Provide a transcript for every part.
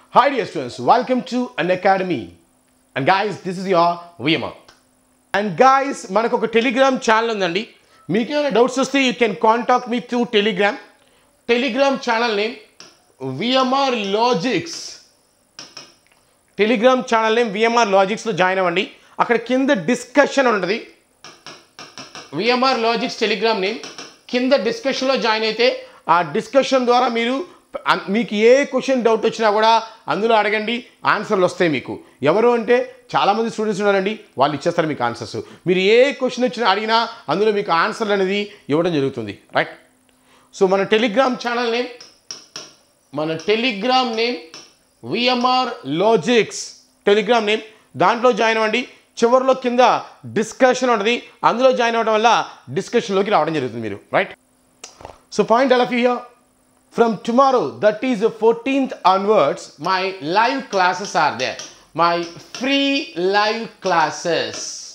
Hi dear students, welcome to an academy. And guys, this is your VMA. And guys మనకు ఒక Telegram channel ఉందండి మీకు ఏమైనా doubts వస్తే you can contact me through Telegram Telegram channel name VMR logics Telegram channel name VMR లాజిక్స్లో join అవ్వండి అక్కడ కింద డిస్కషన్ ఉంటుంది విఎంఆర్ లాజిక్స్ టెలిగ్రామ్ నేమ్ కింద డిస్కషన్లో జాయిన్ అయితే ఆ డిస్కషన్ ద్వారా మీరు అన్- మీకు ఏ క్వశ్చన్ డౌట్ వచ్చినా కూడా అందులో అడగండి ఆన్సర్లు వస్తాయి మీకు ఎవరు అంటే చాలామంది స్టూడెంట్స్ ఉన్నారండి వాళ్ళు ఇచ్చేస్తారు మీకు ఆన్సర్స్ మీరు ఏ క్వశ్చన్ వచ్చినా అడిగినా అందులో మీకు ఆన్సర్లు అనేది ఇవ్వడం జరుగుతుంది రైట్ సో మన టెలిగ్రామ్ ఛానల్ నేమ్ మన Telegram name VMR logics Telegram name దాంట్లో జాయిన్ అవ్వండి చివరిలో కింద డిస్కషన్ ఉంటుంది అందులో జాయిన్ అవ్వడం వల్ల డిస్కషన్లోకి రావడం జరుగుతుంది మీరు రైట్ సో పాయింట్ అలా here from tomorrow that is the 14th onwards my live classes are there my free live classes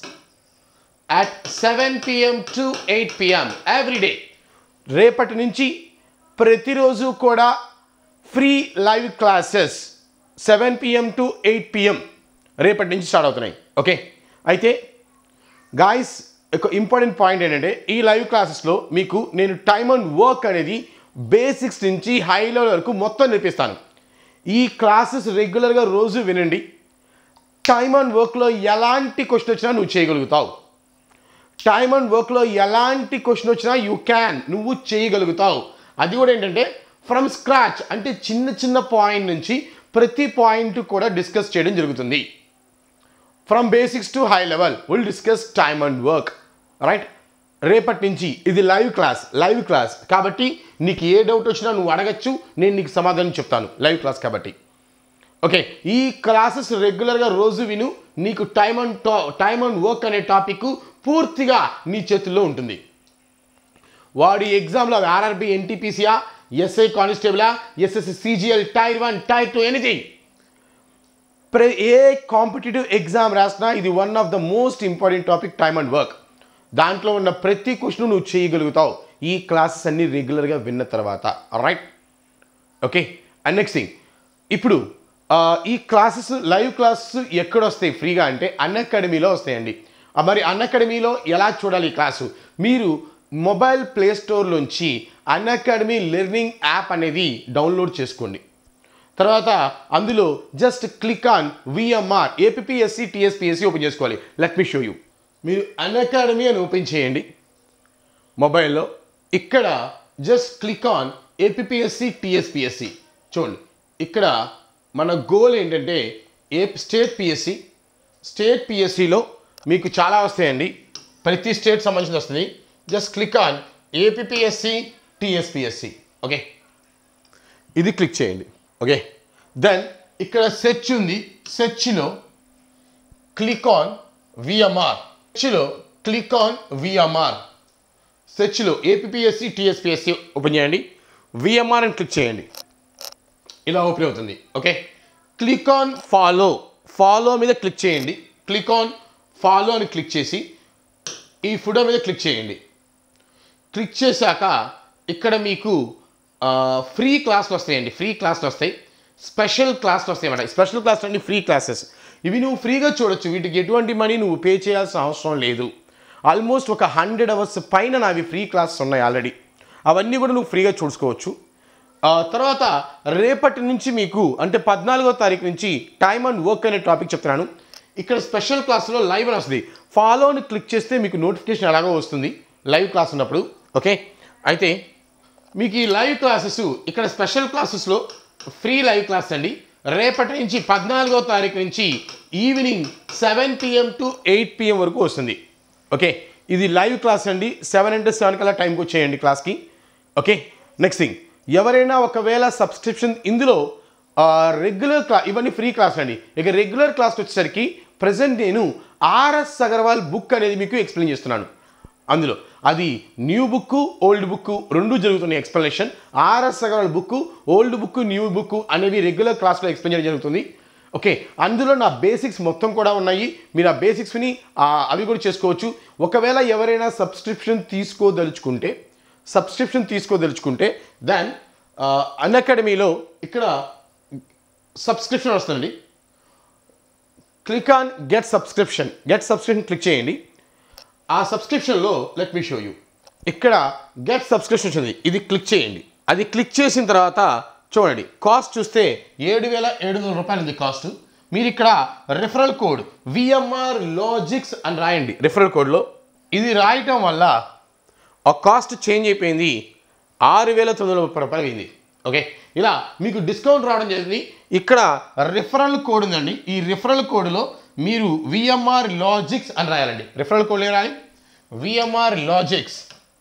at 7 pm to 8 pm every day రేపటి నుంచి ప్రతిరోజు కూడా free live classes seven PM to eight PM రేపటి నుంచి start అవుతున్నాయి okay అయితే guys ఒక important point ఏంటంటే ఈ లైవ్ క్లాసెస్లో మీకు నేను టైమ్ అండ్ వర్క్ అనేది బేసిక్స్ నుంచి హై లెవెల్ వరకు మొత్తం నేర్పిస్తాను ఈ క్లాసెస్ రెగ్యులర్గా రోజు వినండి టైమ్ అండ్ వర్క్లో ఎలాంటి క్వశ్చన్ వచ్చినా నువ్వు చేయగలుగుతావు టైమ్ అండ్ వర్క్లో ఎలాంటి క్వశ్చన్ వచ్చినా యూ క్యాన్ నువ్వు చేయగలుగుతావు అది కూడా ఏంటంటే ఫ్రమ్ స్క్రాచ్ అంటే చిన్న చిన్న పాయింట్ నుంచి ప్రతి పాయింట్ కూడా డిస్కస్ చేయడం జరుగుతుంది from basics to high level will discuss time and work right రేపటి నుంచి ఇది లైవ్ క్లాస్ లైవ్ క్లాస్ కాబట్టి నీకు ఏ డౌట్ వచ్చినా నువ్వు అడగచ్చు నేను నీకు సమాధానం చెప్తాను లైవ్ క్లాస్ కాబట్టి ఓకే ఈ క్లాసెస్ రెగ్యులర్గా రోజు విను నీకు టైమ్ అండ్ టా టైమ్ అండ్ వర్క్ అనే టాపిక్ పూర్తిగా నీ చేతుల్లో ఉంటుంది వాడి ఎగ్జామ్లో ఆర్ఆర్బి ఎన్టీపీసీయా ఎస్ఐ కానిస్టేబులా SSC CGL tier one tier two anything ప్ర ఏ కాంపిటేటివ్ ఎగ్జామ్ రాసినా ఇది one of the most important topic time and work దాంట్లో ఉన్న ప్రతి క్వశ్చన్ నువ్వు చేయగలుగుతావు ఈ క్లాసెస్ అన్ని రెగ్యులర్గా విన్న తర్వాత right okay and next thing ఇప్పుడు ఆ, ఈ క్లాసెస్ లైవ్ క్లాసెస్ ఎక్కడ వస్తాయి ఫ్రీగా అంటే అన్ అకాడమీలో వస్తాయండి ఆ, మరి అన్ అకాడమీలో ఎలా చూడాలి ఈ క్లాసు మీరు మొబైల్ ప్లే స్టోర్లోంచి అన్ అకాడమీ లెర్నింగ్ యాప్ అనేది డౌన్లోడ్ చేసుకోండి తర్వాత అందులో just click on VMR APSC TSPSC open చేసుకోవాలి లెట్ మీ షో యూ మీరు అన్ అకాడమీ అని ఓపెన్ చేయండి మొబైల్లో ఇక్కడ just click on APSC TSPSC చూడండి ఇక్కడ మన గోల్ ఏంటంటే ఏ స్టేట్ పిఎస్సి స్టేట్ పిఎస్సిలో మీకు చాలా వస్తాయండి ప్రతి స్టేట్ సంబంధించి వస్తుంది just click on APSC TSPSC okay ఇది క్లిక్ చేయండి ఓకే దెన్ ఇక్కడ సెర్చ్ ఉంది సెర్చ్లో క్లిక్ ఆన్ విఎంఆర్ సెర్చ్లో క్లిక్ ఆన్ విఎంఆర్ సెర్చ్లో ఏపీఎస్సి టీఎస్పిఎస్సి ఓపెన్ చేయండి విఎంఆర్ అని క్లిక్ చేయండి ఇలా ఓపెన్ అవుతుంది okay click on follow follow మీద క్లిక్ చేయండి క్లిక్ ఆన్ ఫాలో అని క్లిక్ చేసి ఈ ఫోటో మీద క్లిక్ చేయండి క్లిక్ చేశాక ఇక్కడ మీకు ఆ, ఫ్రీ క్లాస్లు వస్తాయండి ఫ్రీ క్లాస్లు వస్తాయి స్పెషల్ క్లాస్లు వస్తాయి అన్నమాట స్పెషల్ క్లాస్లు అన్ని ఫ్రీ క్లాసెస్ ఇవి నువ్వు ఫ్రీగా చూడొచ్చు వీటికి ఎటువంటి మనీ నువ్వు పే చేయాల్సిన అవసరం లేదు ఆల్మోస్ట్ ఒక హండ్రెడ్ అవర్స్ పైన నావి ఫ్రీ క్లాసెస్ ఉన్నాయి ఆల్రెడీ అవన్నీ కూడా నువ్వు ఫ్రీగా చూసుకోవచ్చు ఆ, తర్వాత రేపటి నుంచి మీకు అంటే పద్నాలుగో తారీఖు నుంచి టైమ్ అండ్ వర్క్ అనే టాపిక్ చెప్తున్నాను ఇక్కడ స్పెషల్ క్లాస్లో లైవ్ అని వస్తుంది ఫాలోని క్లిక్ చేస్తే మీకు నోటిఫికేషన్ ఎలాగో వస్తుంది లైవ్ క్లాస్ ఉన్నప్పుడు ఓకే అయితే మీకు ఈ లైవ్ క్లాసెస్ ఇక్కడ స్పెషల్ క్లాసెస్లో ఫ్రీ లైవ్ క్లాస్ అండి రేపటి నుంచి పద్నాలుగో తారీఖు నుంచి evening seven PM to eight PM వరకు వస్తుంది ఓకే ఇది లైవ్ క్లాస్ అండి సెవెన్ అంటే సెవెన్ కల్లా టైంకి వచ్చేయండి క్లాస్కి ఓకే నెక్స్ట్ థింగ్ ఎవరైనా ఒకవేళ సబ్స్క్రిప్షన్ ఇందులో రెగ్యులర్ క్లా ఇవన్నీ ఫ్రీ క్లాస్ అండి ఇక రెగ్యులర్ క్లాస్కి వచ్చేసరికి ప్రజెంట్ నేను ఆర్ఎస్ అగర్వాల్ బుక్ అనేది మీకు ఎక్స్ప్లెయిన్ చేస్తున్నాను అందులో అది న్యూ బుక్ ఓల్డ్ బుక్ రెండు జరుగుతున్నాయి explanation R S Agarwal book old book new book అనేవి రెగ్యులర్ క్లాస్లో ఎక్స్ప్లెయిన్ చేయడం జరుగుతుంది ఓకే అందులో నా బేసిక్స్ మొత్తం కూడా ఉన్నాయి మీరు ఆ బేసిక్స్ విని ఆ, అవి కూడా చేసుకోవచ్చు ఒకవేళ ఎవరైనా సబ్స్క్రిప్షన్ తీసుకోదలుచుకుంటే సబ్స్క్రిప్షన్ తీసుకోదలుచుకుంటే దెన్ అన్ అకాడమీలో ఇక్కడ సబ్స్క్రిప్షన్ వస్తుందండి click on get subscription get subscription click చేయండి ఆ సబ్స్క్రిప్షన్లో లెట్ మీ షో యూ ఇక్కడ గెట్ సబ్స్క్రిప్షన్ వచ్చింది ఇది క్లిక్ చేయండి అది క్లిక్ చేసిన తర్వాత చూడండి కాస్ట్ చూస్తే ఏడు వేల ఏడు వందల రూపాయలు ఉంది కాస్ట్ మీరు ఇక్కడ రిఫరల్ కోడ్ విఎంఆర్ లాజిక్స్ అని రాయండి రిఫరల్ కోడ్లో ఇది రాయటం వల్ల ఆ కాస్ట్ చేంజ్ అయిపోయింది ఆరు వేల తొమ్మిది వందల ముప్పై రూపాయలు అయింది ఓకే ఇలా మీకు డిస్కౌంట్ రావడం జరిగింది ఇక్కడ రిఫరల్ కోడ్ ఉందండి ఈ రిఫరల్ కోడ్లో మీరు విఎంఆర్ లాజిక్స్ అని రాయాలండి రిఫరల్ కోడ్ రాయాలి విఎంఆర్ లాజిక్స్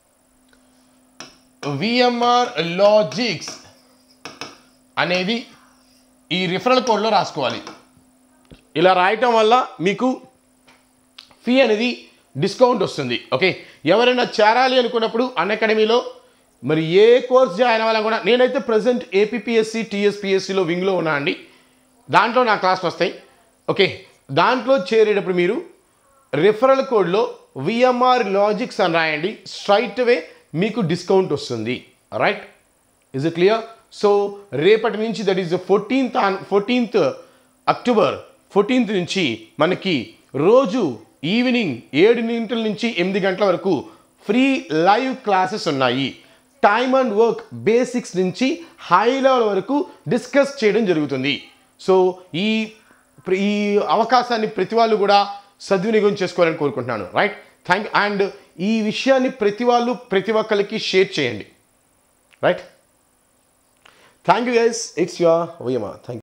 విఎంఆర్ లాజిక్స్ అనేది ఈ రిఫరల్ కోడ్లో రాసుకోవాలి ఇలా రాయటం వల్ల మీకు ఫీ అనేది డిస్కౌంట్ వస్తుంది ఓకే ఎవరైనా చేరాలి అనుకున్నప్పుడు అన్ అకాడమీలో మరి ఏ కోర్స్ జాయిన్ అవ్వాలని కూడా నేనైతే ప్రజెంట్ ఏపీఎస్సి టీఎస్పిఎస్సిలో వింగ్లో ఉన్నా అండి దాంట్లో నా క్లాస్లు వస్తాయి ఓకే దాంట్లో చేరేటప్పుడు మీరు రిఫరల్ కోడ్లో విఎంఆర్ లాజిక్స్ అని రాయండి స్ట్రైట్ అవే మీకు డిస్కౌంట్ వస్తుంది right is it clear so రేపటి నుంచి that is fourteenth on fourteenth October fourteenth నుంచి మనకి రోజు ఈవినింగ్ ఏడు గంటల నుంచి ఎనిమిది గంటల వరకు ఫ్రీ లైవ్ క్లాసెస్ ఉన్నాయి టైమ్ అండ్ వర్క్ బేసిక్స్ నుంచి హై లెవెల్ వరకు డిస్కస్ చేయడం జరుగుతుంది సో ఈ ప్ర- ఈ అవకాశాన్ని ప్రతి వాళ్ళు కూడా సద్వినియోగం చేసుకోవాలని కోరుకుంటున్నాను రైట్ థ్యాంక్ అండ్ ఈ విషయాన్ని ప్రతి వాళ్ళు ప్రతి ఒక్కరికి షేర్ చేయండి right thank you guys it's your VMA thank